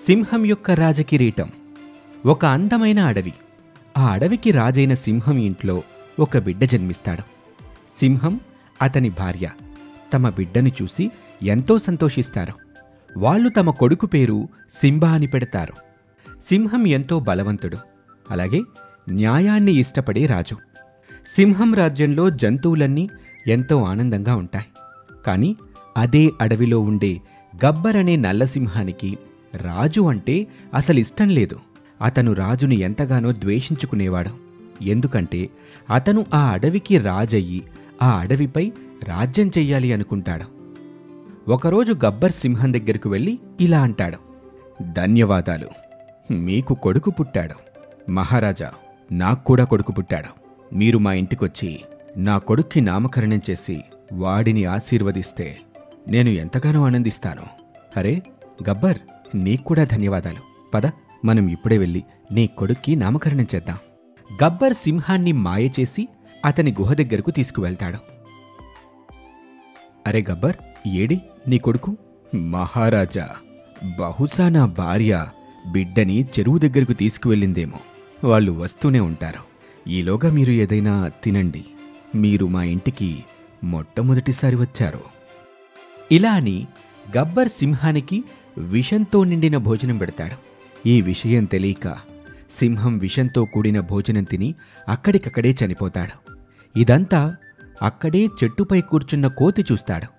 సింహం యొక్క రాజకిరీటం ఒక అందమైన అడవి ఆ అడవికి రాజైన సింహం ఇంట్లో ఒక బిడ్డ జన్మిస్తాడు సింహం అతని భార్య తమ బిడ్డను చూసి ఎంతో సంతోషిస్తారు వాళ్ళు తమ కొడుకు పేరు సింబా అని పెడతారు సింహం ఎంతో బలవంతుడు అలాగే న్యాయాన్ని ఇష్టపడే రాజు సింహం రాజ్యంలో జంతువులన్నీ ఎంతో ఆనందంగా ఉంటాయి కానీ అదే అడవిలో ఉండే గబ్బర్ అనే నల్లసింహానికి రాజు అంటే అసలు ఇష్టం లేదు అతను రాజుని ఎంతగానో ద్వేషించుకునేవాడు ఎందుకంటే అతను ఆ అడవికి రాజయ్యి ఆ అడవిపై రాజ్యం చెయ్యాలి అనుకుంటాడు ఒకరోజు గబ్బర్ సింహం దగ్గరకు వెళ్ళి ఇలా అంటాడు ధన్యవాదాలు మీకు కొడుకు పుట్టాడు మహారాజా నాకు కూడా కొడుకు పుట్టాడు మీరు మా ఇంటికొచ్చి నా కొడుక్కి నామకరణం చేసి వాడిని ఆశీర్వదిస్తే నేను ఎంతగానో ఆనందిస్తాను అరే గబ్బర్ నీకు కూడా ధన్యవాదాలు పద మనం ఇప్పుడే వెళ్ళి నీ కొడుక్కి నామకరణం చేద్దాం గబ్బర్ సింహాన్ని మాయ చేసి అతని గుహ దగ్గరకు తీసుకువెళ్తాడు అరే గబ్బర్ ఏడి నీ కొడుకు మహారాజా బహుశా నా భార్య బిడ్డని చెరువు దగ్గరకు తీసుకువెళ్ళిందేమో వాళ్ళు వస్తూనే ఉంటారు ఈలోగా మీరు ఏదైనా తినండి మీరు మా ఇంటికి మొట్టమొదటిసారి వచ్చారు ఇలా అని గబ్బర్ సింహానికి విషంతో నిండిన భోజనం పెడతాడు ఈ విషయం తెలియక సింహం విషంతో కూడిన భోజనం తిని అక్కడికక్కడే చనిపోతాడు ఇదంతా అక్కడే చెట్టుపై కూర్చున్న కోతి చూస్తాడు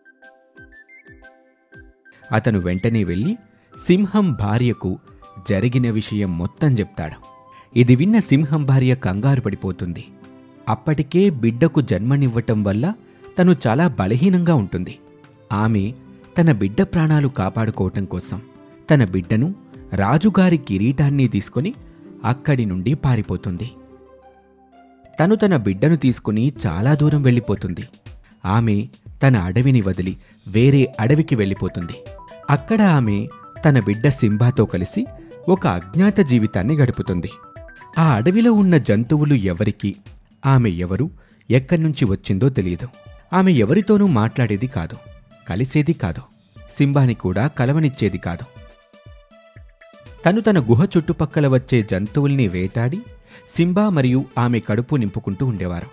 అతను వెంటనే వెళ్ళి సింహం భార్యకు జరిగిన విషయం మొత్తం చెప్తాడు ఇది విన్న సింహం భార్య కంగారు పడిపోతుంది అప్పటికే బిడ్డకు జన్మనివ్వటం వల్ల తను చాలా బలహీనంగా ఉంటుంది ఆమె తన బిడ్డ ప్రాణాలు కాపాడుకోవటం కోసం తన బిడ్డను రాజుగారి కిరీటాన్ని తీసుకొని అక్కడి నుండి పారిపోతుంది తను తన బిడ్డను తీసుకుని చాలా దూరం వెళ్ళిపోతుంది ఆమె తన అడవిని వదిలి వేరే అడవికి వెళ్ళిపోతుంది అక్కడ ఆమె తన బిడ్డ సింబాతో కలిసి ఒక అజ్ఞాత జీవితాన్ని గడుపుతుంది ఆ అడవిలో ఉన్న జంతువులు ఎవరికి ఆమె ఎవరు ఎక్కడి నుంచి వచ్చిందో తెలియదు ఆమె ఎవరితోనూ మాట్లాడేది కాదు కలిసేది కాదు సింబాని కూడా కలవనిచ్చేది కాదు తను తన గుహ చుట్టుపక్కల వచ్చే జంతువుల్ని వేటాడి సింబా మరియు ఆమె కడుపు నింపుకుంటూ ఉండేవారు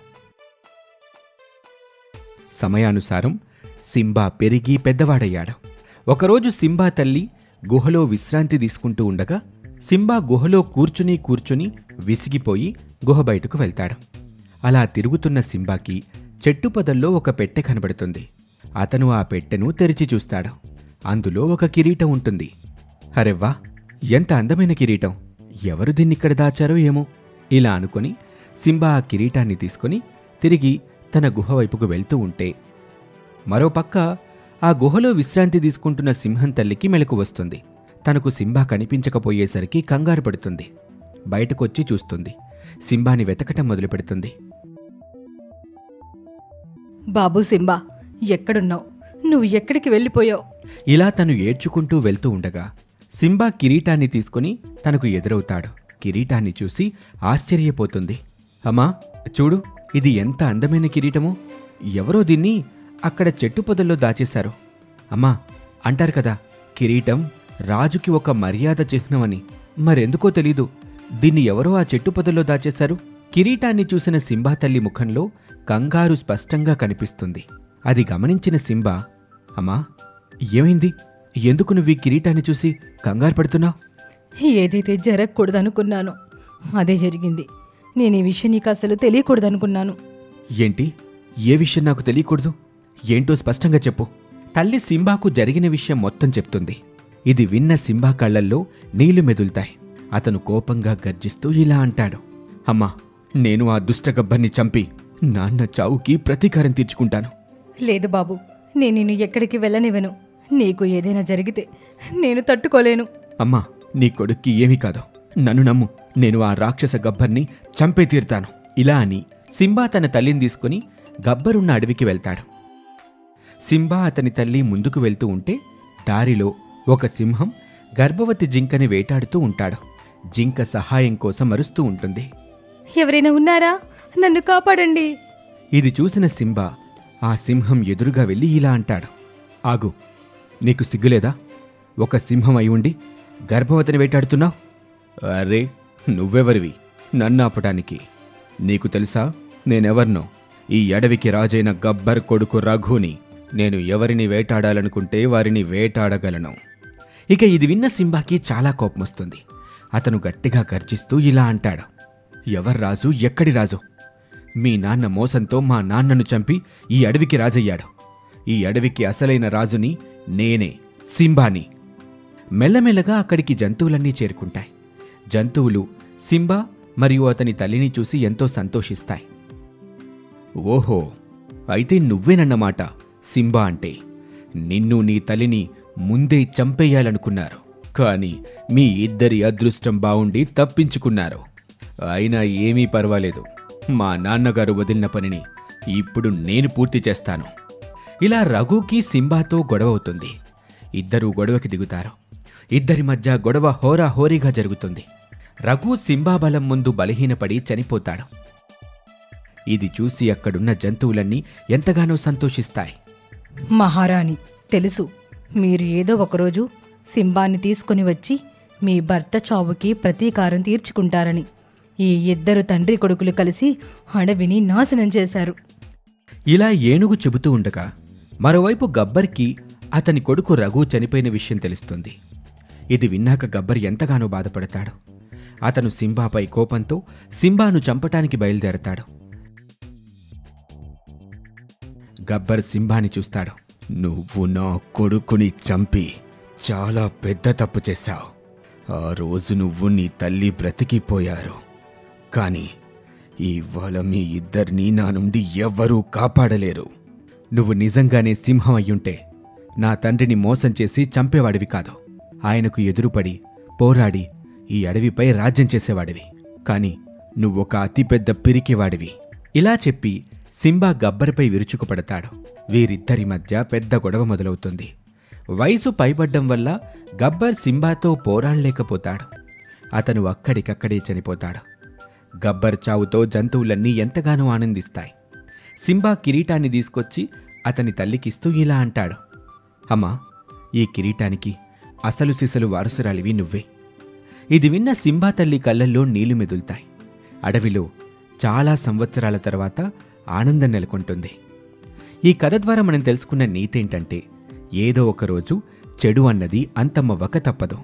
సమయానుసారం సింబా పెరిగి పెద్దవాడయ్యాడు ఒకరోజు సింబా తల్లి గుహలో విశ్రాంతి తీసుకుంటూ ఉండగా సింబా గుహలో కూర్చుని కూర్చుని విసిగిపోయి గుహ బయటకు వెళ్తాడు అలా తిరుగుతున్న సింబాకి చెట్టు పొదల్లో ఒక పెట్టె కనబడుతుంది అతను ఆ పెట్టెను తెరిచి చూస్తాడు అందులో ఒక కిరీటం ఉంటుంది అరెవ్వా ఎంత అందమైన కిరీటం ఎవరు దీన్నిక్కడ దాచారో ఏమో ఇలా అనుకొని సింబా ఆ కిరీటాన్ని తీసుకొని తిరిగి తన గుహ వైపుకు వెళ్తూ ఉంటే మరోపక్క ఆ గుహలో విశ్రాంతి తీసుకుంటున్న సింహం తల్లికి మెలకు వస్తుంది తనకు సింబా కనిపించకపోయేసరికి కంగారు పడుతుంది బయటకొచ్చి చూస్తుంది సింబాని వెతకటం మొదలుపెడుతుంది బాబు సింబా ఎక్కడున్నావు నువ్వు ఎక్కడికి వెళ్ళిపోయావు ఇలా తను ఏడ్చుకుంటూ వెళ్తూ ఉండగా సింబా కిరీటాన్ని తీసుకుని తనకు ఎదురవుతాడు కిరీటాన్ని చూసి ఆశ్చర్యపోతుంది అమ్మా చూడు ఇది ఎంత అందమైన కిరీటమో ఎవరో దీన్ని అక్కడ చెట్టు పొదల్లో దాచేశారు అమ్మా అంటారు కదా కిరీటం రాజుకి ఒక మర్యాద చిహ్నమని మరెందుకో తెలీదు దీన్ని ఎవరో ఆ చెట్టు పొదల్లో దాచేశారు కిరీటాన్ని చూసిన సింబా తల్లి ముఖంలో కంగారు స్పష్టంగా కనిపిస్తుంది అది గమనించిన సింబా అమ్మా ఏమైంది ఎందుకు నువ్వు ఈ కిరీటాన్ని చూసి కంగారు పడుతున్నావు ఏదైతే జరగకూడదనుకున్నానో అదే జరిగింది నేను ఈ విషయం నీకు అసలు తెలియకూడదనుకున్నాను ఏంటి ఏ విషయం నాకు తెలియకూడదు ఏంటో స్పష్టంగా చెప్పు తల్లి సింబాకు జరిగిన విషయం మొత్తం చెప్తుంది ఇది విన్న సింబా కళ్ళల్లో నీళ్లు మెదులుతాయి అతను కోపంగా గర్జిస్తూ ఇలా అంటాడు అమ్మా నేను ఆ దుష్టగబ్బర్ని చంపి నాన్న చావుకి ప్రతీకారం తీర్చుకుంటాను లేదు బాబు నేను నిన్ను ఎక్కడికి వెళ్ళనివ్వను నీకు ఏదైనా జరిగితే నేను తట్టుకోలేను అమ్మా నీ కొడుక్కి ఏమీ కాదు నన్ను నమ్ము నేను ఆ రాక్షస గబ్బర్ని చంపే తీరుతాను ఇలా అని సింబా తన తల్లిని తీసుకుని గబ్బరున్న అడవికి వెళ్తాడు సింబా అతని తల్లి ముందుకు వెళ్తూ ఉంటే దారిలో ఒక సింహం గర్భవతి జింకని వేటాడుతూ ఉంటాడు జింక సహాయం కోసం అరుస్తూ ఉంటుంది ఎవరైనా ఉన్నారా నన్ను కాపాడండి ఇది చూసిన సింబా ఆ సింహం ఎదురుగా వెళ్ళి ఇలా అంటాడు ఆగు నీకు సిగ్గులేదా ఒక సింహం అయి ఉండి గర్భవతిని వేటాడుతున్నావు అరే నువ్వెవరివి నన్ను ఆపటానికి నీకు తెలుసా నేనెవర్నో ఈ అడవికి రాజైన గబ్బర్ కొడుకు రఘుని నేను ఎవరిని వేటాడాలనుకుంటే వారిని వేటాడగలను ఇక ఇది విన్న సింబాకి చాలా కోపం వస్తుంది అతను గట్టిగా గర్జిస్తూ ఇలా అంటాడు ఎవరు రాజు ఎక్కడి రాజు మీ నాన్న మోసంతో మా నాన్నను చంపి ఈ అడవికి రాజయ్యాడు ఈ అడవికి అసలైన రాజుని నేనే సింబాని మెల్లమెల్లగా అక్కడికి జంతువులన్నీ చేరుకుంటాయి జంతువులు సింబా మరియు అతని తల్లిని చూసి ఎంతో సంతోషిస్తాయి ఓహో అయితే నువ్వేనన్నమాట సింబా అంటే నిన్ను నీ తల్లిని ముందే చంపేయాలనుకున్నారు కానీ మీ ఇద్దరి అదృష్టం బావుండి తప్పించుకున్నారు అయినా ఏమీ పర్వాలేదు మా నాన్నగారు వదిలిన పనిని ఇప్పుడు నేను పూర్తి చేస్తాను ఇలా రఘుకి సింబాతో గొడవ అవుతుంది ఇద్దరూ గొడవకి దిగుతారు ఇద్దరి మధ్య గొడవ హోరా హోరీగా జరుగుతుంది రఘు సింబా బలం ముందు బలహీనపడి చనిపోతాడు ఇది చూసి అక్కడున్న జంతువులన్నీ ఎంతగానో సంతోషిస్తాయి మహారాణి తెలుసు మీరు ఏదో ఒకరోజు సింబాన్ని తీసుకుని వచ్చి మీ భర్త చావుకి ప్రతీకారం తీర్చుకుంటారని ఈ ఇద్దరు తండ్రి కొడుకులు కలిసి అడవిని నాశనం చేశారు ఇలా ఏనుగు చెబుతూ ఉండగా మరోవైపు గబ్బర్కి అతని కొడుకు రఘు చనిపోయిన విషయం తెలుస్తుంది ఇది విన్నాక గబ్బర్ ఎంతగానో బాధపడతాడు అతను సింబాపై కోపంతో సింబాను చంపటానికి బయలుదేరతాడు గబ్బర్ సింబాని చూస్తాడు నువ్వు నా కొడుకుని చంపి చాలా పెద్ద తప్పు చేశావు ఆ రోజు నువ్వు నీ తల్లి బ్రతికిపోయారు కానీ ఇవాళ మీ ఇద్దరినీ నా నుండి ఎవ్వరూ కాపాడలేరు నువ్వు నిజంగానే సింహం అయ్యుంటే నా తండ్రిని మోసం చేసి చంపేవాడివి కాదు ఆయనకు ఎదురుపడి పోరాడి ఈ అడవిపై రాజ్యం చేసేవాడివి కాని నువ్వొక అతిపెద్ద పిరికివాడివి ఇలా చెప్పి సింబా గబ్బర్పై విరుచుకుపడతాడు వీరిద్దరి మధ్య పెద్ద గొడవ మొదలవుతుంది వయసు పైబడ్డం వల్ల గబ్బర్ సింబాతో పోరాడలేకపోతాడు అతను అక్కడికక్కడే చనిపోతాడు గబ్బర్ చావుతో జంతువులన్నీ ఎంతగానో ఆనందిస్తాయి సింబా కిరీటాన్ని తీసుకొచ్చి అతని తల్లికిస్తూ ఇలా అంటాడు అమ్మా ఈ కిరీటానికి అసలు సిసలు వారసురాలివి నువ్వే ఇది విన్న సింబా తల్లి కళ్ళల్లో నీళ్లు మెదులుతాయి అడవిలో చాలా సంవత్సరాల తర్వాత ఆనందం నెలకొంటుంది ఈ కథ ద్వారా మనం తెలుసుకున్న నీతేంటంటే ఏదో ఒక రోజు చెడు అన్నది అంతమవ్వక తప్పదు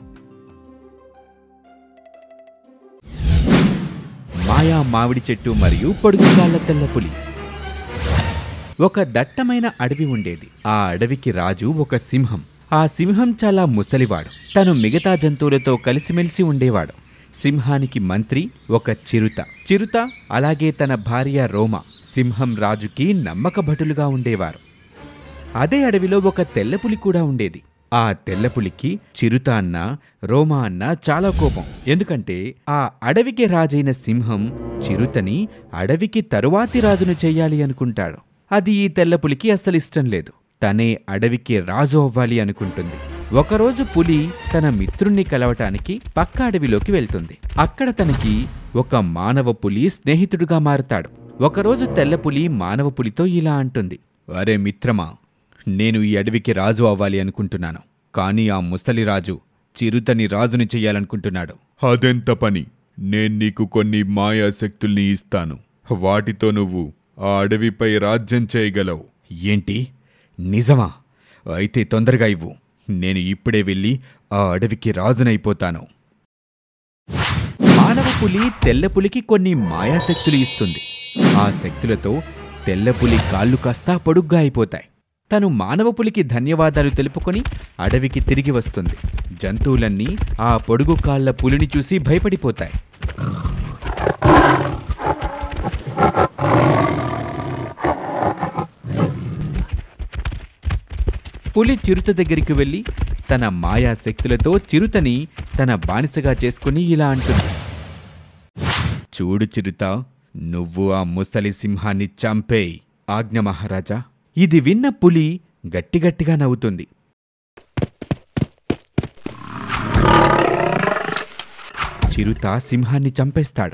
మాయా మామిడి చెట్టు మరియు పొడుగుగాళ్ల తెల్ల పులి ఒక దట్టమైన అడవి ఉండేది ఆ అడవికి రాజు ఒక సింహం ఆ సింహం చాలా ముసలివాడు తను మిగతా జంతువులతో కలిసిమెలిసి ఉండేవాడు సింహానికి మంత్రి ఒక చిరుత చిరుత అలాగే తన భార్య రోమ సింహం రాజుకి నమ్మకభటులుగా ఉండేవారు అదే అడవిలో ఒక తెల్లపులి కూడా ఉండేది ఆ తెల్లపులికి చిరుత అన్న రోమా అన్న చాలా కోపం ఎందుకంటే ఆ అడవికి రాజైన సింహం చిరుతని అడవికి తరువాతి రాజును చెయ్యాలి అనుకుంటాడు అది ఈ తెల్లపులికి అస్సలు ఇష్టం లేదు తనే అడవికి రాజు అవ్వాలి అనుకుంటుంది ఒకరోజు పులి తన మిత్రుణ్ణి కలవటానికి పక్క అడవిలోకి వెళ్తుంది అక్కడ తనకి ఒక మానవ పులి స్నేహితుడుగా మారుతాడు ఒకరోజు తెల్లపులి మానవ పులితో ఇలా అంటుంది అరే మిత్రమా నేను ఈ అడవికి రాజు అవ్వాలి అనుకుంటున్నాను కానీ ఆ ముసలి రాజు చిరుతని రాజుని చెయ్యాలనుకుంటున్నాడు అదెంత పని నేను నీకు కొన్ని మాయా శక్తుల్ని ఇస్తాను వాటితో నువ్వు ఆ అడవిపై రాజ్యం చేయగలవు ఏంటి నిజమా అయితే తొందరగా ఇవ్వు నేను ఇప్పుడే వెళ్ళి ఆ అడవికి రాజునైపోతాను మానవ పులి తెల్ల పులికి కొన్ని మాయాశక్తులు ఇస్తుంది ఆ శక్తులతో తెల్ల పులి కాళ్ళు కాస్తా పొడుగ్గా అయిపోతాయి తను మానవ పులికి ధన్యవాదాలు తెలుపుకొని అడవికి తిరిగి వస్తుంది జంతువులన్నీ ఆ పొడుగు కాళ్ల పులిని చూసి భయపడిపోతాయి పులి చిరుత దగ్గరికి వెళ్ళి తన మాయా శక్తులతో చిరుతని తన బానిసగా చేసుకుని ఇలా అంటుంది చూడు చిరుత నువ్వు ఆ ముసలి సింహాన్ని చంపేయ్ ఆజ్ఞ మహారాజా ఇది విన్న పులి గట్టిగట్టిగా నవ్వుతుంది చిరుత సింహాన్ని చంపేస్తాడు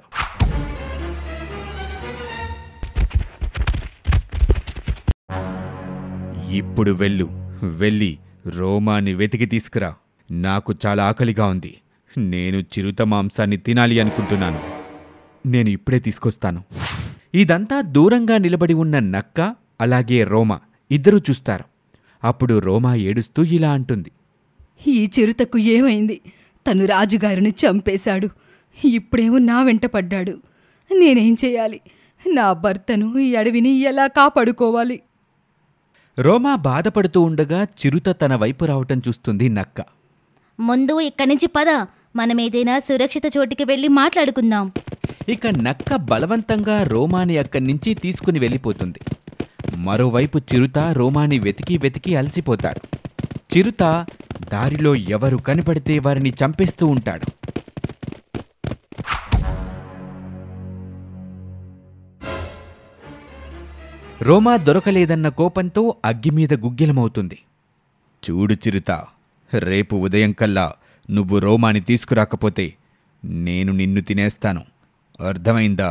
ఇప్పుడు వెళ్ళు వెళ్ళి రోమాని వెతికి తీసుకురా నాకు చాలా ఆకలిగా ఉంది నేను చిరుత మాంసాన్ని తినాలి అనుకుంటున్నాను నేను ఇప్పుడే తీసుకొస్తాను ఇదంతా దూరంగా నిలబడి ఉన్న నక్క అలాగే రోమ ఇద్దరూ చూస్తారు అప్పుడు రోమా ఏడుస్తూ ఇలా అంటుంది ఈ చిరుతకు ఏమైంది తను రాజుగారిని చంపేశాడు ఇప్పుడేమో నా వెంట పడ్డాడు నేనేం చేయాలి నా భర్తను ఈ అడవిని ఎలా కాపాడుకోవాలి రోమా బాధపడుతూ ఉండగా చిరుత తన వైపు రావటం చూస్తుంది నక్క ముందు ఇక్కడి నుంచి పద మనమేదైనా సురక్షిత చోటికి వెళ్ళి మాట్లాడుకుందాం ఇక నక్క బలవంతంగా రోమాని అక్కడి నుంచి తీసుకుని వెళ్ళిపోతుంది మరోవైపు చిరుత రోమాని వెతికి వెతికి అలసిపోతాడు చిరుత దారిలో ఎవరు కనపడితే వారిని చంపేస్తూ ఉంటాడు రోమా దొరకలేదన్న కోపంతో అగ్గి మీద గుగ్గిలమవుతుంది చూడు చిరుత రేపు ఉదయం కల్లా నువ్వు రోమాని తీసుకురాకపోతే నేను నిన్ను తినేస్తాను అర్థమైందా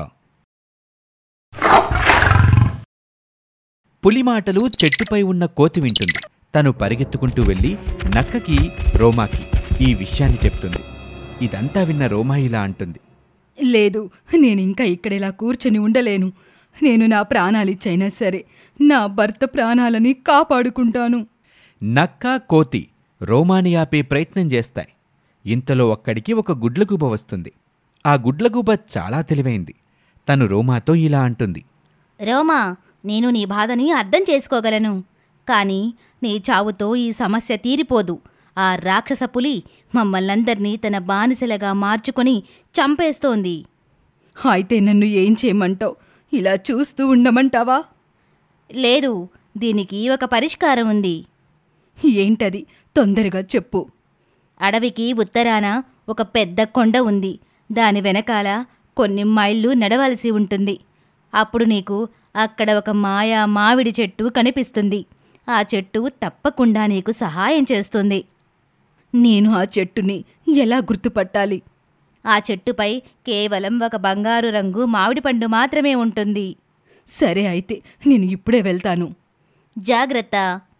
పులి మాటలు చెట్టుపై ఉన్న కోతి వింటుంది తను పరిగెత్తుకుంటూ వెళ్ళి నక్కకి రోమాకి ఈ విషయాన్ని చెప్తుంది ఇదంతా విన్న రోమా ఇలా అంటుంది లేదు నేనింకా ఇక్కడిలా కూర్చొని ఉండలేను నేను నా ప్రాణాలిచ్చైనా సరే నా భర్త ప్రాణాలని కాపాడుకుంటాను నక్క కోతి రోమాని ఆపే ప్రయత్నం చేస్తాయి ఇంతలో అక్కడికి ఒక గుడ్లగూబ వస్తుంది ఆ గుడ్లగూబ చాలా తెలివైంది తను రోమాతో ఇలా అంటుంది రోమా నేను నీ బాధని అర్థం చేసుకోగలను కానీ నీ చావుతో ఈ సమస్య తీరిపోదు ఆ రాక్షస పులి మమ్మల్నందర్నీ తన బానిసలుగా మార్చుకొని చంపేస్తోంది అయితే నన్ను ఏం చేయమంటావు ఇలా చూస్తూ ఉండమంటావా లేదు దీనికి ఒక పరిష్కారం ఉంది ఏంటది తొందరగా చెప్పు అడవికి ఉత్తరాన ఒక పెద్ద కొండ ఉంది దాని వెనకాల కొన్ని మైళ్ళు నడవలసి ఉంటుంది అప్పుడు నీకు అక్కడ ఒక మాయా మామిడి చెట్టు కనిపిస్తుంది ఆ చెట్టు తప్పకుండా నీకు సహాయం చేస్తుంది నేను ఆ చెట్టుని ఎలా గుర్తుపట్టాలి ఆ చెట్టుపై కేవలం ఒక బంగారు రంగు మామిడి పండు మాత్రమే ఉంటుంది సరే అయితే నేను ఇప్పుడే వెళ్తాను జాగ్రత్త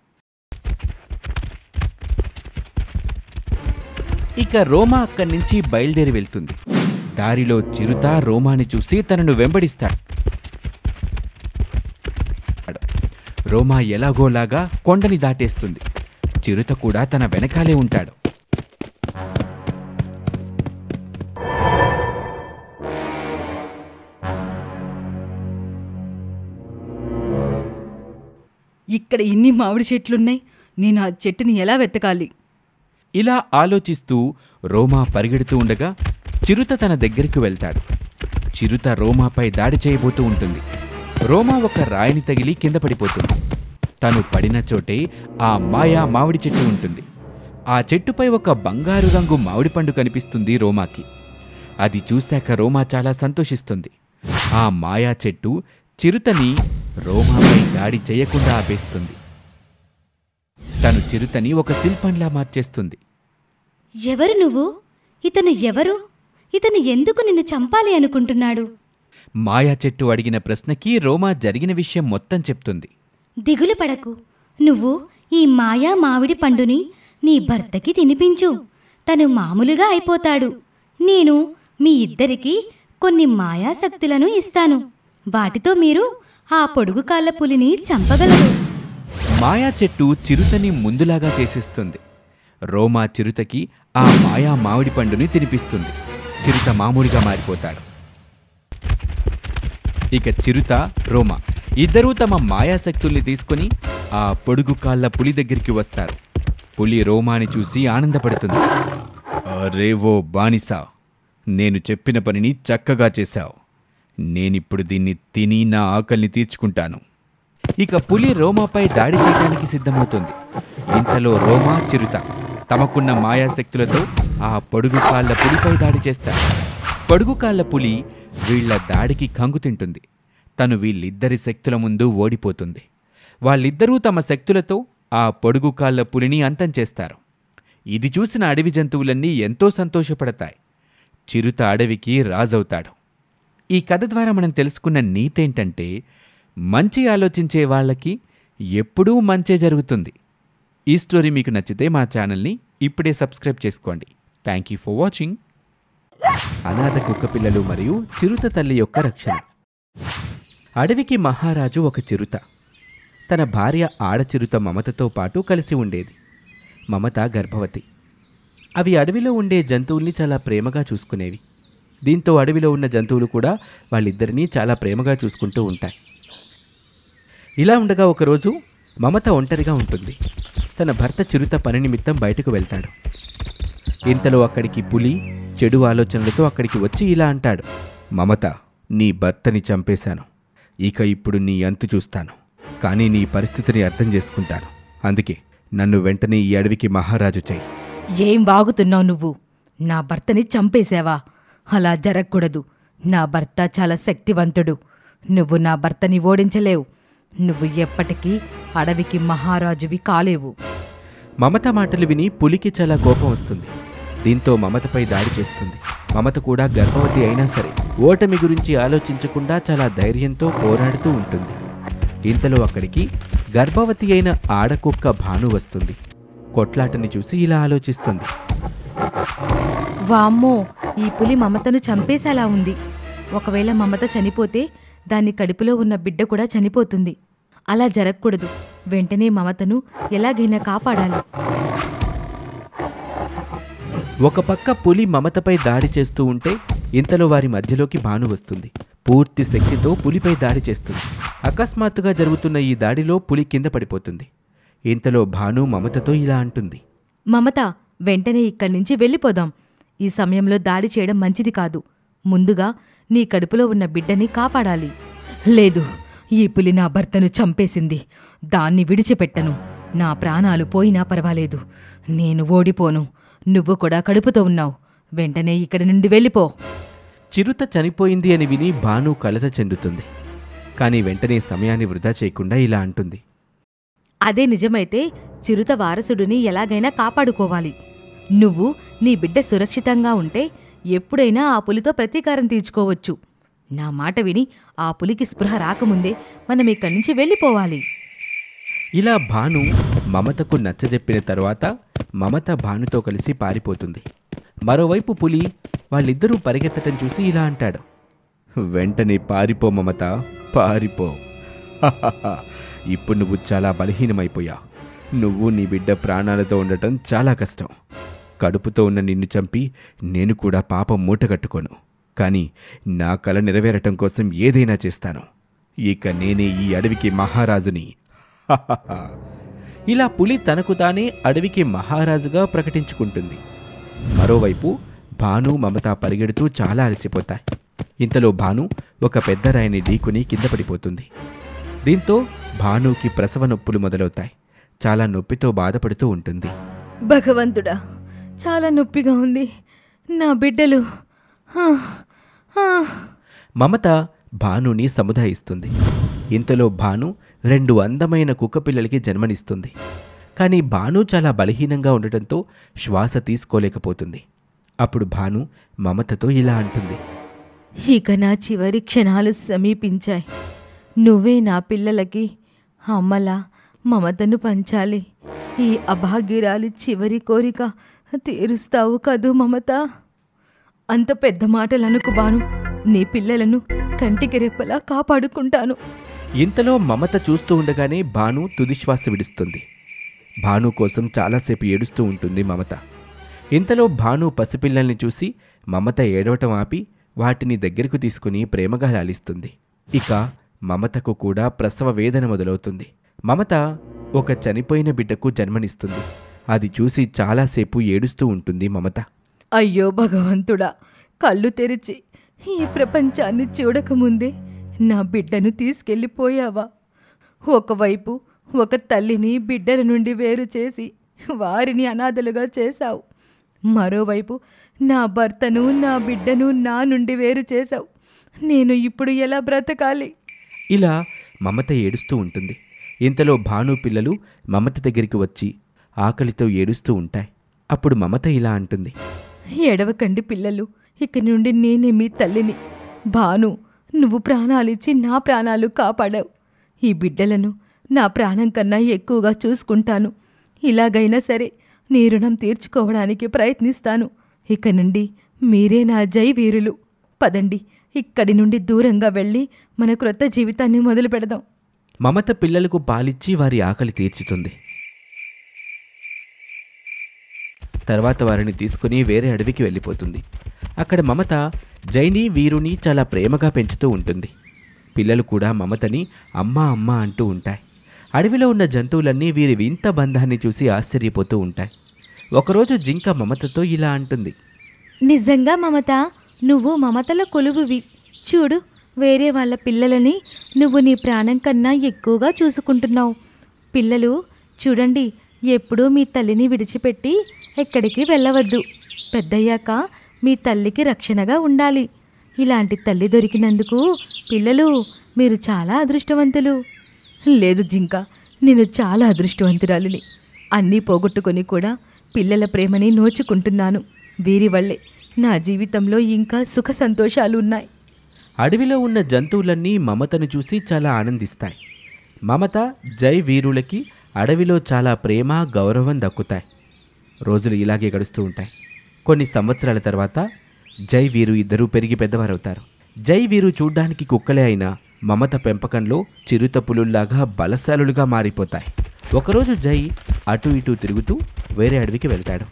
ఇక రోమా అక్కడి నుంచి బయలుదేరి వెళ్తుంది దారిలో చిరుత రోమాని చూసి తనను వెంబడిస్తాడు రోమా ఎలాగోలాగా కొండని దాటేస్తుంది చిరుత కూడా తన వెనకాలే ఉంటాడు ఇక్కడ ఇన్ని మామిడి చెట్లున్నాయి నేను ఆ చెట్టుని ఎలా వెతకాలి ఇలా ఆలోచిస్తూ రోమా పరిగెడుతూ ఉండగా చిరుత తన దగ్గరికి వెళ్తాడు చిరుత రోమాపై దాడి చేయబోతూ ఉంటుంది రోమా ఒక రాయిని తగిలి కింద పడిపోతుంది తను పడిన చోటే ఆ మాయా మామిడి చెట్టు ఉంటుంది ఆ చెట్టుపై ఒక బంగారు రంగు మామిడి పండు కనిపిస్తుంది రోమాకి అది చూశాక రోమా చాలా సంతోషిస్తుంది ఆ మాయా చెట్టు చిరుతని రోమాపై దాడి చేయకుండా ఆపేస్తుంది తను చిరుతని ఒక శిల్పంలా మార్చేస్తుంది ఎవరు నువ్వు ఇతను ఎవరు ఇతను ఎందుకు నిన్ను చంపాలి అనుకుంటున్నాడు మాయా చెట్టు అడిగిన ప్రశ్నకి రోమా జరిగిన విషయం మొత్తం చెప్తుంది దిగులు పడకు నువ్వు ఈ మాయా మామిడి పండుని నీ భర్తకి తినిపించు తను మామూలుగా అయిపోతాడు నేను మీ ఇద్దరికి కొన్ని మాయా శక్తులను ఇస్తాను వాటితో మీరు ఆ పొడుగు కాళ్ళ పులిని చంపగలరు మాయా చెట్టు చిరుతని ముందులాగా చేసేస్తుంది రోమా చిరుతకి ఆ మాయా మామిడి పండుని తినిపిస్తుంది చిరుత మామూలుగా మారిపోతాడు ఇక చిరుత రోమా ఇద్దరూ తమ మాయాశక్తుల్ని తీసుకుని ఆ పొడుగు కాళ్ళ పులి దగ్గరికి వస్తారు పులి రోమాని చూసి ఆనందపడుతుంది అరే ఓ బానిసా నేను చెప్పిన పనిని చక్కగా చేశావు నేనిప్పుడు దీన్ని తిని నా ఆకలిని తీర్చుకుంటాను ఇక పులి రోమాపై దాడి చేయడానికి సిద్ధమవుతుంది ఇంతలో రోమా చిరుత తమకున్న మాయాశక్తులతో ఆ పొడుగు కాళ్ళ పులిపై దాడి చేస్తారు పొడుగు కాళ్ళ పులి వీళ్ళ దాడికి కంగు తింటుంది తను వీళ్ళిద్దరి శక్తుల ముందు ఓడిపోతుంది వాళ్ళిద్దరూ తమ శక్తులతో ఆ పొడుగు కాళ్ళ పులిని అంతం చేస్తారు ఇది చూసిన అడవి జంతువులన్నీ ఎంతో సంతోషపడతాయి చిరుత అడవికి రాజవుతాడు ఈ కథ ద్వారా మనం తెలుసుకున్న నీతేంటంటే మంచి ఆలోచించే వాళ్ళకి ఎప్పుడూ మంచే జరుగుతుంది ఈ స్టోరీ మీకు నచ్చితే మా ఛానల్ని ఇప్పుడే సబ్స్క్రైబ్ చేసుకోండి థ్యాంక్ యూ ఫర్ వాచింగ్ అనాథ కుక్కపిల్లలు మరియు చిరుత తల్లి యొక్క రక్షణ అడవికి మహారాజు ఒక చిరుత తన భార్య ఆడచిరుత మమతతో పాటు కలిసి ఉండేది మమత గర్భవతి అవి అడవిలో ఉండే జంతువుల్ని చాలా ప్రేమగా చూసుకునేవి దీంతో అడవిలో ఉన్న జంతువులు కూడా వాళ్ళిద్దరినీ చాలా ప్రేమగా చూసుకుంటూ ఉంటాయి ఇలా ఉండగా ఒకరోజు మమత ఒంటరిగా ఉంటుంది తన భర్త చిరుత పని నిమిత్తం బయటకు వెళ్తాడు ఇంతలో అక్కడికి పులి చెడు ఆలోచనలతో అక్కడికి వచ్చి ఇలా అంటాడు మమత నీ భర్తని చంపేశాను ఇక ఇప్పుడు నీ అంతు చూస్తాను కానీ నీ పరిస్థితిని అర్థం చేసుకుంటాను అందుకే నన్ను వెంటనే ఈ అడవికి మహారాజు చేయి ఏం వాగుతున్నావు నువ్వు నా భర్తని చంపేశావా అలా జరగకూడదు నా భర్త చాలా శక్తివంతుడు నువ్వు నా భర్తని ఓడించలేవు నువ్వు ఎప్పటికీ అడవికి మహారాజువి కాలేవు మమత మాటలు విని పులికి చాలా కోపం వస్తుంది దీంతో మమతపై దాడి చేస్తుంది మమత కూడా గర్భవతి అయినా సరే ఓటమి గురించి ఆలోచించకుండా చాలా ధైర్యంతో పోరాడుతూ ఉంటుంది ఇంతలో అక్కడికి గర్భవతి అయిన ఆడకుక్క భాను వస్తుంది కొట్లాటని చూసి ఇలా ఆలోచిస్తుంది వామ్మో ఈ పులి మమతను చంపేసేలా ఉంది ఒకవేళ మమత చనిపోతే దాని కడుపులో ఉన్న బిడ్డ కూడా చనిపోతుంది అలా జరగకూడదు వెంటనే మమతను ఎలాగైనా కాపాడాలి ఒక పక్క పులి మమతపై దాడి చేస్తూ ఉంటే ఇంతలో వారి మధ్యలోకి భాను వస్తుంది పూర్తి శక్తితో పులిపై దాడి చేస్తుంది అకస్మాత్తుగా జరుగుతున్న ఈ దాడిలో పులి కింద పడిపోతుంది ఇంతలో భాను మమతతో ఇలా అంటుంది మమత వెంటనే ఇక్కడి నుంచి వెళ్ళిపోదాం ఈ సమయంలో దాడి చేయడం మంచిది కాదు ముందుగా నీ కడుపులో ఉన్న బిడ్డని కాపాడాలి లేదు ఈ పులి నా భర్తను చంపేసింది దాన్ని విడిచిపెట్టను నా ప్రాణాలు పోయినా పర్వాలేదు నేను ఓడిపోను నువ్వు కూడా కడుపుతో ఉన్నావు వెంటనే ఇక్కడి నుండి వెళ్ళిపో చిరుత చనిపోయింది అని విని భాను కలత చెందుతుంది కానీ వెంటనే సమయాన్ని వృధా చేయకుండా ఇలా అంటుంది అదే నిజమైతే చిరుత వారసుడిని ఎలాగైనా కాపాడుకోవాలి నువ్వు నీ బిడ్డ సురక్షితంగా ఉంటే ఎప్పుడైనా ఆ పులితో ప్రతీకారం తీర్చుకోవచ్చు నా మాట విని ఆ పులికి స్పృహ రాకముందే మనం ఇక్కడి నుంచి వెళ్ళిపోవాలి ఇలా భాను మమతకు నచ్చజెప్పిన తరువాత మమత భానుతో కలిసి పారిపోతుంది మరోవైపు పులి వాళ్ళిద్దరూ పరిగెత్తటం చూసి ఇలా అంటాడు వెంటనే పారిపో మమత పారిపో హహహ. ఇప్పుడు నువ్వు చాలా బలహీనమైపోయా నువ్వు నీ బిడ్డ ప్రాణాలతో ఉండటం చాలా కష్టం కడుపుతో ఉన్న నిన్ను చంపి నేను కూడా పాపం మూటగట్టుకోను కానీ నా కల నెరవేరటం కోసం ఏదైనా చేస్తాను ఇక నేనే ఈ అడవికి మహారాజుని హహహ. ఇలా పులి తనకు తానే అడవికి మహారాజుగా ప్రకటించుకుంటుంది మరోవైపు భాను మమత పరిగెడుతూ చాలా అలసిపోతాయి ఇంతలో భాను ఒక పెద్ద రాయిని ఢీకుని కింద పడిపోతుంది దీంతో భానుకి ప్రసవ నొప్పులు మొదలవుతాయి చాలా నొప్పితో బాధపడుతూ ఉంటుంది భగవంతుడా చాలా నొప్పిగా ఉంది నా బిడ్డలు ఆ, ఆ. మమత భానుని సముదాయిస్తుంది ఇంతలో భాను రెండు అందమైన కుక్కపిల్లలకి జన్మనిస్తుంది కానీ భాను చాలా బలహీనంగా ఉండటంతో శ్వాస తీసుకోలేకపోతుంది అప్పుడు భాను మమతతో ఇలా అంటుంది ఇక నా చివరి క్షణాలు సమీపించాయి నువ్వే నా పిల్లలకి అమ్మలా మమతను పంచాలి ఈ అభాగ్యురాలి చివరి కోరిక తీరుస్తావు కదూ మమత అంత పెద్ద మాటలు అనుకు బాను నీ పిల్లలను కంటికి రెప్పలా కాపాడుకుంటాను ఇంతలో మమత చూస్తూ ఉండగానే భాను తుదిశ్వాస విడుస్తుంది భాను కోసం చాలాసేపు ఏడుస్తూ ఉంటుంది మమత ఇంతలో భాను పసిపిల్లల్ని చూసి మమత ఏడవటం ఆపి వాటిని దగ్గరకు తీసుకుని ప్రేమగా లాలిస్తుంది ఇక మమతకు కూడా ప్రసవ వేదన మొదలవుతుంది మమత ఒక చనిపోయిన బిడ్డకు జన్మనిస్తుంది అది చూసి చాలాసేపు ఏడుస్తూ ఉంటుంది మమత అయ్యో భగవంతుడా కళ్ళు తెరిచి ఈ ప్రపంచాన్ని చూడకముందే నా బిడ్డను తీసుకెళ్ళిపోయావా ఒకవైపు ఒక తల్లిని బిడ్డల నుండి వేరు చేసి వారిని అనాథలుగా చేశావు మరోవైపు నా భర్తను నా బిడ్డను నా నుండి వేరు చేశావు నేను ఇప్పుడు ఎలా బ్రతకాలి ఇలా మమత ఏడుస్తూ ఉంటుంది ఇంతలో భాను పిల్లలు మమత దగ్గరికి వచ్చి ఆకలితో ఏడుస్తూ ఉంటాయి అప్పుడు మమత ఇలా అంటుంది ఎడవకండి పిల్లలు ఇక నుండి నేనే మీ తల్లిని భాను నువ్వు ప్రాణాలిచ్చి నా ప్రాణాలు కాపాడావు ఈ బిడ్డలను నా ప్రాణం కన్నా ఎక్కువగా చూసుకుంటాను ఇలాగైనా సరే నీ రుణం తీర్చుకోవడానికి ప్రయత్నిస్తాను ఇక నుండి మీరే నా జై వీరులు పదండి ఇక్కడి నుండి దూరంగా వెళ్ళి మన క్రొత్త జీవితాన్ని మొదలు పెడదాం మమత పిల్లలకు పాలిచ్చి వారి ఆకలి తీర్చుతుంది తర్వాత వారిని తీసుకుని వేరే అడవికి వెళ్ళిపోతుంది అక్కడ మమత జైని వీరుని చాలా ప్రేమగా పెంచుతూ ఉంటుంది పిల్లలు కూడా మమతని అమ్మా అమ్మా అంటూ ఉంటాయి అడవిలో ఉన్న జంతువులన్నీ వీరి వింత బంధాన్ని చూసి ఆశ్చర్యపోతూ ఉంటాయి ఒకరోజు జింక మమతతో ఇలా అంటుంది నిజంగా మమత నువ్వు మమతల కొలువువి చూడు వేరే వాళ్ళ పిల్లలని నువ్వు నీ ప్రాణం కన్నా ఎక్కువగా చూసుకుంటున్నావు పిల్లలు చూడండి ఎప్పుడూ మీ తల్లిని విడిచిపెట్టి ఎక్కడికి వెళ్ళవద్దు పెద్దయ్యాక మీ తల్లికి రక్షణగా ఉండాలి ఇలాంటి తల్లి దొరికినందుకు పిల్లలు మీరు చాలా అదృష్టవంతులు లేదు జింక నేను చాలా అదృష్టవంతురాలిని అన్నీ పోగొట్టుకొని కూడా పిల్లల ప్రేమని నోచుకుంటున్నాను వీరి వల్లే నా జీవితంలో ఇంకా సుఖ సంతోషాలు ఉన్నాయి అడవిలో ఉన్న జంతువులన్నీ మమతను చూసి చాలా ఆనందిస్తాయి మమత జై వీరులకి అడవిలో చాలా ప్రేమ గౌరవం దక్కుతాయి రోజులు ఇలాగే గడుస్తూ ఉంటాయి కొన్ని సంవత్సరాల తర్వాత జై వీరు ఇద్దరూ పెరిగి పెద్దవారవుతారు జై వీరు చూడ్డానికి కుక్కలే అయినా మమత పెంపకంలో చిరుత పులుల్లాగా బలశాలులుగా మారిపోతాయి ఒకరోజు జై అటు ఇటు తిరుగుతూ వేరే అడవికి వెళ్తాడు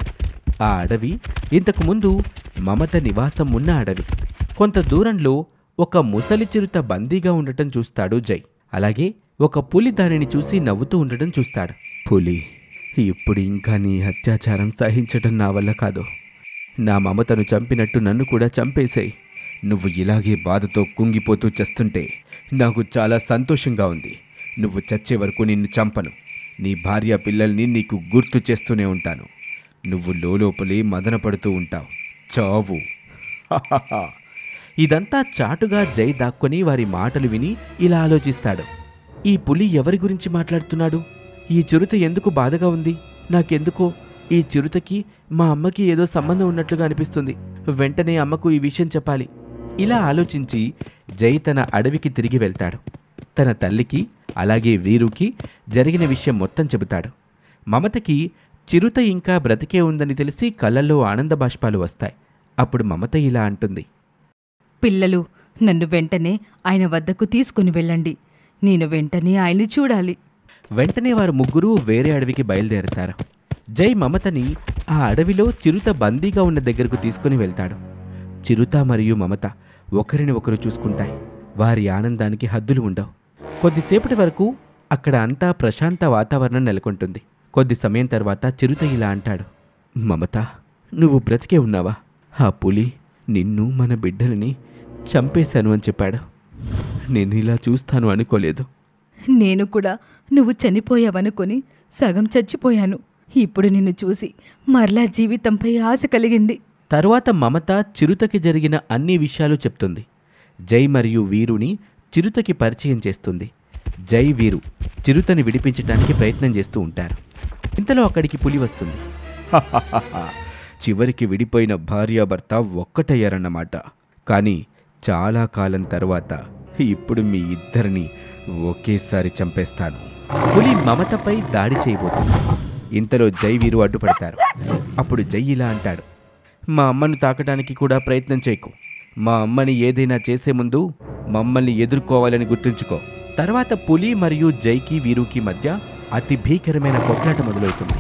ఆ అడవి ఇంతకు ముందు మమత నివాసం ఉన్న అడవి కొంత దూరంలో ఒక ముసలి చిరుత బందీగా ఉండటం చూస్తాడు జై అలాగే ఒక పులి దానిని చూసి నవ్వుతూ ఉండటం చూస్తాడు పులి ఇప్పుడు ఇంకా నీ అత్యాచారం సహించటం నా వల్ల కాదు నా మమతను చంపినట్టు నన్ను కూడా చంపేసేయ్ నువ్వు ఇలాగే బాధతో కుంగిపోతూ చస్తుంటే నాకు చాలా సంతోషంగా ఉంది నువ్వు చచ్చే వరకు నిన్ను చంపను నీ భార్య పిల్లల్ని నీకు గుర్తు చేస్తూనే ఉంటాను నువ్వు లోపలే మదనపడుతూ ఉంటావు చావు హాహాహా. ఇదంతా చాటుగా జై దాక్కొని వారి మాటలు విని ఇలా ఆలోచిస్తాడు ఈ పులి ఎవరి గురించి మాట్లాడుతున్నాడు ఈ చిరుత ఎందుకు బాధగా ఉంది నాకెందుకో ఈ చిరుతకి మా అమ్మకి ఏదో సంబంధం ఉన్నట్లుగా అనిపిస్తుంది వెంటనే అమ్మకు ఈ విషయం చెప్పాలి ఇలా ఆలోచించి జై తన అడవికి తిరిగి వెళ్తాడు తన తల్లికి అలాగే వీరుకి జరిగిన విషయం మొత్తం చెబుతాడు మమతకి చిరుత ఇంకా బ్రతికే ఉందని తెలిసి కళ్ళల్లో ఆనంద బాష్పాలు వస్తాయి అప్పుడు మమత ఇలా అంటుంది పిల్లలు నన్ను వెంటనే ఆయన వద్దకు తీసుకుని వెళ్ళండి నేను వెంటనే ఆయన్ని చూడాలి వెంటనే వారు ముగ్గురు వేరే అడవికి బయలుదేరతారు జై మమతని ఆ అడవిలో చిరుత బందీగా ఉన్న దగ్గరకు తీసుకుని వెళ్తాడు చిరుత మరియు మమత ఒకరిని ఒకరు చూసుకుంటాయి వారి ఆనందానికి హద్దులు ఉండవు కొద్దిసేపటి వరకు అక్కడ అంతా ప్రశాంత వాతావరణం నెలకొంటుంది కొద్ది సమయం తర్వాత చిరుత ఇలా అంటాడు మమత నువ్వు బ్రతికే ఉన్నావా ఆ పులి నిన్ను మన బిడ్డలని చంపేశాను అని చెప్పాడు నేను ఇలా చూస్తాను అనుకోలేదు నేను కూడా నువ్వు చనిపోయావనుకొని సగం చచ్చిపోయాను ఇప్పుడు నిన్ను చూసి మరలా జీవితంపై ఆశ కలిగింది తరువాత మమత చిరుతకి జరిగిన అన్ని విషయాలు చెప్తుంది జై మరియు వీరుని చిరుతకి పరిచయం చేస్తుంది జై వీరు చిరుతని విడిపించడానికి ప్రయత్నం చేస్తూ ఉంటారు ఇంతలో అక్కడికి పులి వస్తుంది చివరికి విడిపోయిన భార్యాభర్త ఒక్కటయ్యారన్నమాట కానీ చాలా కాలం తర్వాత ఇప్పుడు మీ ఇద్దరిని ఒకేసారి చంపేస్తాను పులి మమతపై దాడి చేయబోతుంది ఇంతలో జై వీరు అడ్డుపడతారు అప్పుడు జై ఇలా అంటాడు మా అమ్మను తాకడానికి కూడా ప్రయత్నం చేయకు మా అమ్మని ఏదైనా చేసే ముందు మమ్మల్ని ఎదుర్కోవాలని గుర్తుంచుకో తర్వాత పులి మరియు జైకి వీరుకి మధ్య అతి భీకరమైన కొట్లాట మొదలవుతుంది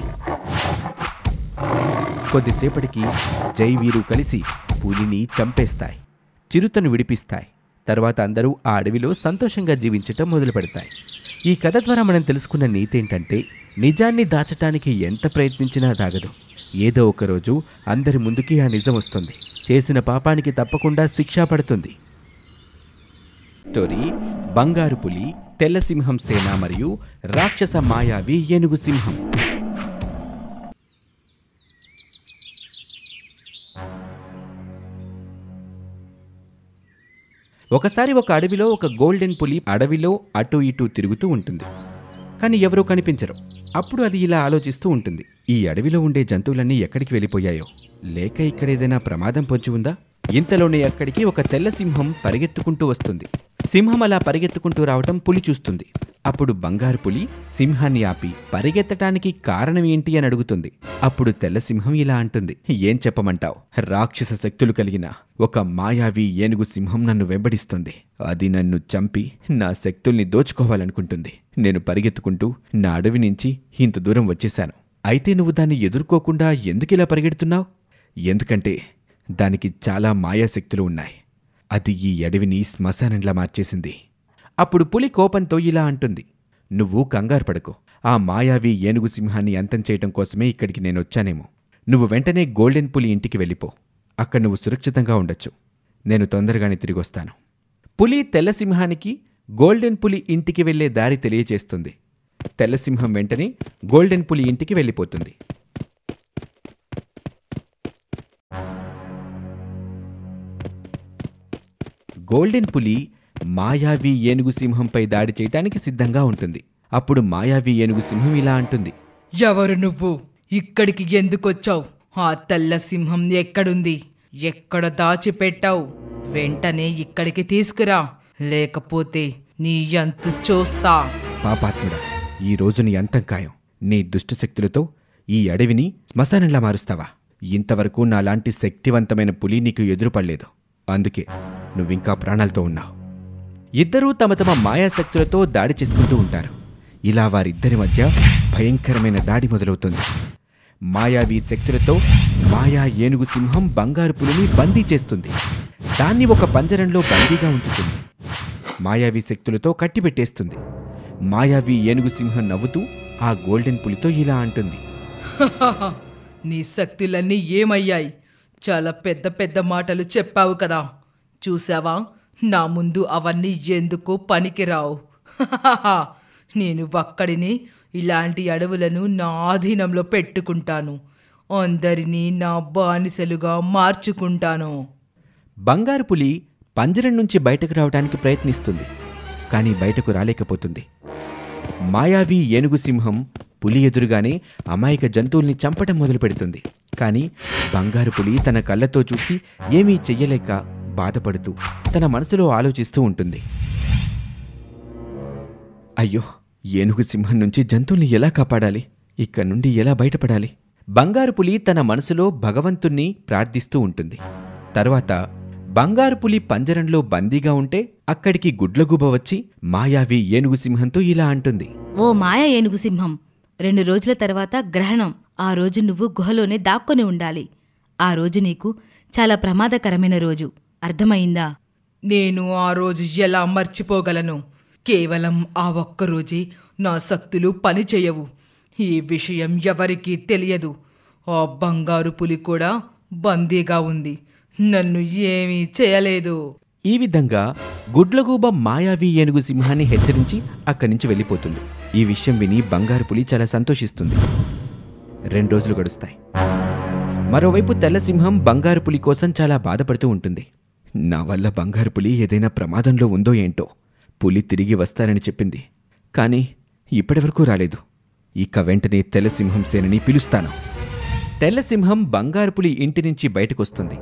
కొద్దిసేపటికి జై వీరు కలిసి పులిని చంపేస్తాయి చిరుతను విడిపిస్తాయి తర్వాత అందరూ ఆ అడవిలో సంతోషంగా జీవించటం మొదలు పెడతాయి ఈ కథ ద్వారా మనం తెలుసుకున్న నీతి ఏంటంటే నిజాన్ని దాచటానికి ఎంత ప్రయత్నించినా దాగదు ఏదో ఒక రోజు అందరి ముందుకి ఆ నిజం వస్తుంది చేసిన పాపానికి తప్పకుండా శిక్ష పడుతుంది స్టోరీ బంగారు పులి తెల్ల సింహం సేన మరియు రాక్షస మాయావి ఏనుగు సింహం ఒకసారి ఒక అడవిలో ఒక గోల్డెన్ పులి అడవిలో అటు ఇటు తిరుగుతూ ఉంటుంది కానీ ఎవరూ కనిపించరు అప్పుడు అది ఇలా ఆలోచిస్తూ ఉంటుంది ఈ అడవిలో ఉండే జంతువులన్నీ ఎక్కడికి వెళ్ళిపోయాయో లేక ఇక్కడ ఏదైనా ప్రమాదం పొంచి ఉందా ఇంతలోనే అక్కడికి ఒక తెల్ల సింహం పరిగెత్తుకుంటూ వస్తుంది సింహం అలా పరిగెత్తుకుంటూ రావటం పులి చూస్తుంది అప్పుడు బంగారు పులి సింహాన్ని ఆపి పరిగెత్తటానికి కారణం ఏంటి అని అడుగుతుంది అప్పుడు తెల్ల సింహం ఇలా అంటుంది ఏం చెప్పమంటావ్ రాక్షస శక్తులు కలిగిన ఒక మాయావి ఏనుగు సింహం నన్ను వెంబడిస్తుంది అది నన్ను చంపి నా శక్తుల్ని దోచుకోవాలనుకుంటుంది నేను పరిగెత్తుకుంటూ నా అడవి నుంచి ఇంత దూరం వచ్చేశాను అయితే నువ్వు దాన్ని ఎదుర్కోకుండా ఎందుకిలా పరిగెడుతున్నావు ఎందుకంటే దానికి చాలా మాయాశక్తులు ఉన్నాయి అది ఈ అడవిని శ్మశానంలా మార్చేసింది అప్పుడు పులి కోపంతో ఇలా అంటుంది నువ్వు కంగారు పడకు ఆ మాయావి ఏనుగు సింహాన్ని అంతం చేయటం కోసమే ఇక్కడికి నేను వచ్చానేమో నువ్వు వెంటనే గోల్డెన్ పులి ఇంటికి వెళ్ళిపో అక్కడ నువ్వు సురక్షితంగా ఉండొచ్చు నేను తొందరగానే తిరిగొస్తాను పులి తెల్లసింహానికి గోల్డెన్ పులి ఇంటికి వెళ్లే దారి తెలియచేస్తుంది తెల్లసింహం వెంటనే గోల్డెన్ పులి ఇంటికి వెళ్ళిపోతుంది గోల్డెన్ పులి మాయావి ఏనుగు సింహంపై దాడి చేయటానికి సిద్ధంగా ఉంటుంది అప్పుడు మాయావి ఏనుగు సింహం ఇలా అంటుంది ఎవరు నువ్వు ఇక్కడికి ఎందుకొచ్చావు ఆ తెల్ల సింహం ఎక్కడుంది ఎక్కడ దాచిపెట్టావు వెంటనే ఇక్కడికి తీసుకురా లేకపోతే నీ అంతు చూస్తా పాపాత్ముడా ఈ రోజు నీ అంతం ఖాయం నీ దుష్టశక్తులతో ఈ అడవిని శ్మశానంలా మారుస్తావా ఇంతవరకు నాలాంటి శక్తివంతమైన పులి నీకు ఎదురుపడలేదు అందుకే నువ్వింకా ప్రాణాలతో ఉన్నావు ఇద్దరూ తమ తమ మాయాశక్తులతో దాడి చేసుకుంటూ ఉంటారు ఇలా వారిద్దరి మధ్య భయంకరమైన దాడి మొదలవుతుంది మాయావి శక్తులతో మాయా ఏనుగు సింహం బంగారు పులిని బందీ చేస్తుంది దాన్ని ఒక పంజరంలో బందీగా ఉంచుతుంది మాయావి శక్తులతో కట్టిబెట్టేస్తుంది మాయావి ఏనుగు సింహం నవ్వుతూ ఆ గోల్డెన్ పులితో ఇలా అంటుంది నీ శక్తులన్నీ ఏమయ్యాయి చాలా పెద్ద పెద్ద మాటలు చెప్పావు కదా చూసావా నా ముందు అవన్నీ ఎందుకు పనికిరావు నేను ఒక్కడిని ఇలాంటి అడవులను నా ఆధీనంలో పెట్టుకుంటాను అందరినీ నా బానిసలుగా మార్చుకుంటాను బంగారు పులి పంజరం నుంచి బయటకు రావడానికి ప్రయత్నిస్తుంది కానీ బయటకు రాలేకపోతుంది మాయావి ఏనుగు సింహం పులి ఎదురుగానే అమాయక జంతువుల్ని చంపటం మొదలుపెడుతుంది కానీ బంగారు పులి తన కళ్ళతో చూసి ఏమీ చెయ్యలేక బాధపడుతూ తన మనసులో ఆలోచిస్తూ ఉంటుంది అయ్యో ఏనుగు సింహం నుంచి జంతువుల్ని ఎలా కాపాడాలి ఇక్కడి నుండి ఎలా బయటపడాలి బంగారు పులి తన మనసులో భగవంతుణ్ణి ప్రార్థిస్తూ ఉంటుంది తరువాత బంగారు పులి పంజరంలో బందీగా ఉంటే అక్కడికి గుడ్లగూబ వచ్చి మాయావి ఏనుగు సింహంతో ఇలా అంటుంది ఓ మాయ ఏనుగు సింహం రెండు రోజుల తర్వాత గ్రహణం ఆ రోజు నువ్వు గుహలోనే దాక్కొని ఉండాలి ఆ రోజు నీకు చాలా ప్రమాదకరమైన రోజు అర్థమైందా నేను ఆ రోజు ఎలా మర్చిపోగలను కేవలం ఆ ఒక్క రోజే నా శక్తులు పనిచేయవు ఈ విషయం ఎవరికీ తెలియదు ఆ బంగారు పులి కూడా బందీగా ఉంది నన్ను ఏమీ చేయలేదు ఈ విధంగా గుడ్లగూబ మాయావి ఏనుగు సింహాన్ని హెచ్చరించి అక్కడి నుంచి వెళ్ళిపోతుంది ఈ విషయం విని బంగారు పులి చాలా సంతోషిస్తుంది రెండు రోజులు గడుస్తాయి మరోవైపు తెల్ల సింహం బంగారు పులి కోసం చాలా బాధపడుతూ ఉంటుంది నా వల్ల బంగారు పులి ఏదైనా ప్రమాదంలో ఉందో ఏంటో పులి తిరిగి వస్తానని చెప్పింది కానీ ఇప్పటివరకు రాలేదు ఇక వెంటనే తెల్ల సింహం సేనని పిలుస్తాను తెల్ల సింహం బంగారు పులి ఇంటి నుంచి బయటకొస్తుంది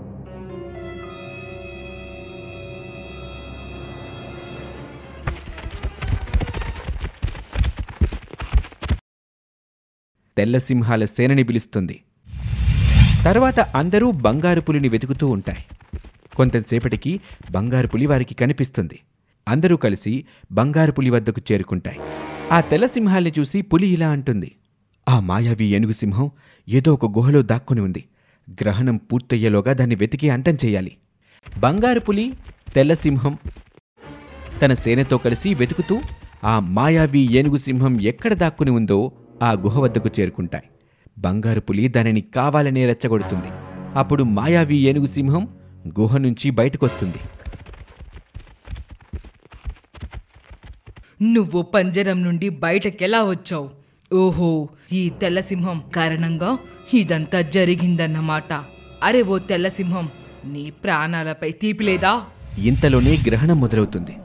తెల్ల సింహాల సేనని పిలుస్తుంది తర్వాత అందరూ బంగారు పులిని వెతుకుతూ ఉంటాయి కొంతసేపటికి బంగారు పులి వారికి కనిపిస్తుంది అందరూ కలిసి బంగారు పులి వద్దకు చేరుకుంటాయి ఆ తెల్ల సింహాల్ని చూసి పులి ఇలా అంటుంది ఆ మాయావి ఏనుగు సింహం ఏదో ఒక గుహలో దాక్కుని ఉంది గ్రహణం పూర్తయ్యేలోగా దాన్ని వెతికి అంతం చేయాలి బంగారు పులి తెల్ల సింహం తన సేనతో కలిసి వెతుకుతూ ఆ మాయావి ఏనుగు సింహం ఎక్కడ దాక్కుని ఉందో ఆ గుహ వద్దకు చేరుకుంటాయి బంగారు పులి దానిని కావాలనే రెచ్చగొడుతుంది అప్పుడు మాయావి ఏనుగు సింహం గుహ నుంచి బయటకొస్తుంది నువ్వు పంజరం నుండి బయటకెలా వచ్చావు ఓహో ఈ తెల్లసింహం కారణంగా ఇదంతా జరిగిందన్నమాట అరే ఓ తెల్లసింహం నీ ప్రాణాలపై తీపిలేదా ఇంతలోనే గ్రహణం మొదలవుతుంది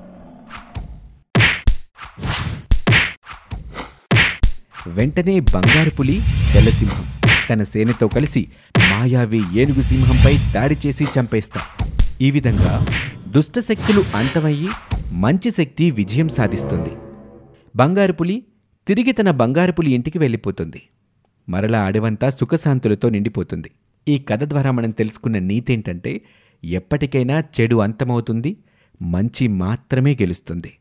వెంటనే బంగారు పులి తెల్లసింహం తన సేనతో కలిసి మాయావి ఏనుగు సింహంపై దాడి చేసి చంపేస్తాయి ఈ విధంగా దుష్టశక్తులు అంతమయ్యి మంచి శక్తి విజయం సాధిస్తుంది బంగారు పులి తిరిగి తన బంగారు పులి ఇంటికి వెళ్ళిపోతుంది మరలా అడవంతా సుఖశాంతులతో నిండిపోతుంది ఈ కథ ద్వారా మనం తెలుసుకున్న నీతేంటంటే ఎప్పటికైనా చెడు అంతమవుతుంది మంచి మాత్రమే గెలుస్తుంది